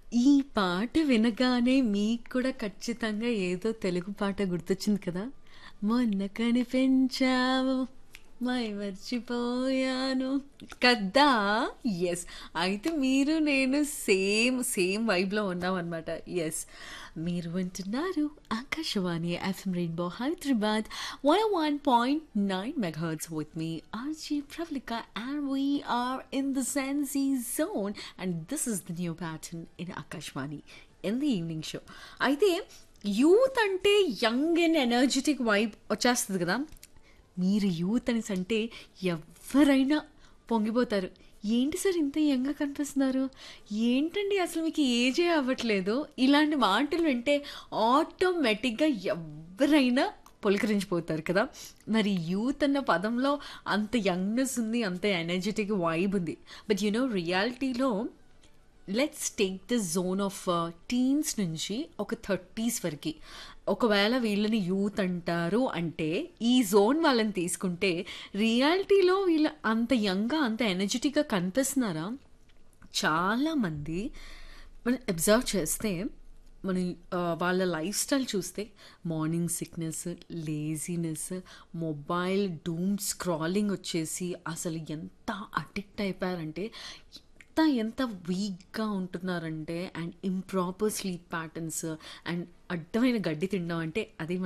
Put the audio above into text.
ఈ పాట వినగానే మీకు కూడా ఖచ్చితంగా ఏదో తెలుగు పాట గుర్తొచ్చింది కదా మొన్న కనిపించావు మై మర్చిపోయాను కదా ఎస్ అయితే మీరు నేను సేమ్ సేమ్ వైబ్లో ఉన్నాం అనమాట ఎస్ మీరు వింటున్నారు Akashvani FM rainbow Hyderabad one one point nine megahertz with me RJ Pravallika and we're in the సెన్సీ zone and this is the new pattern in Akashvani in the evening show అయితే యూత్ అంటే యంగ్ అండ్ ఎనర్జెటిక్ వైబ్ వచ్చేస్తుంది కదా మీరు youth అనేసి అంటే ఎవరైనా పొంగిపోతారు ఏంటి సార్ ఇంత యంగా కనిపిస్తున్నారు ఏంటండి అసలు మీకు ఏజే అవ్వట్లేదు ఇలాంటి మాటలు వింటే ఆటోమేటిక్గా ఎవరైనా పులకరించిపోతారు కదా మరి యూత్ అన్న పదంలో అంత యంగ్నెస్ ఉంది అంత ఎనర్జెటిక్ వైబ్ ఉంది బట్ యునో రియాలిటీలో let's take the zone of teens నుంచి ఒక థర్టీస్ వరకు ఒకవేళ వీళ్ళని యూత్ అంటారు అంటే ఈ జోన్ వాళ్ళని తీసుకుంటే రియాలిటీలో వీళ్ళు అంత యంగ్గా అంత ఎనర్జెటిక్గా కనిపిస్తున్నారా చాలామంది మనం అబ్జర్వ్ చేస్తే మన ఆ, వాళ్ళ లైఫ్ స్టైల్ చూస్తే morning sickness laziness mobile doom scrolling వచ్చేసి అసలు ఎంత అడిక్ట్ అయిపోయారంటే ఎంత ఎంత వీక్గా ఉంటున్నారంటే and improper sleep patterns and అడ్డమైన గడ్డి తినడం అంటే అదే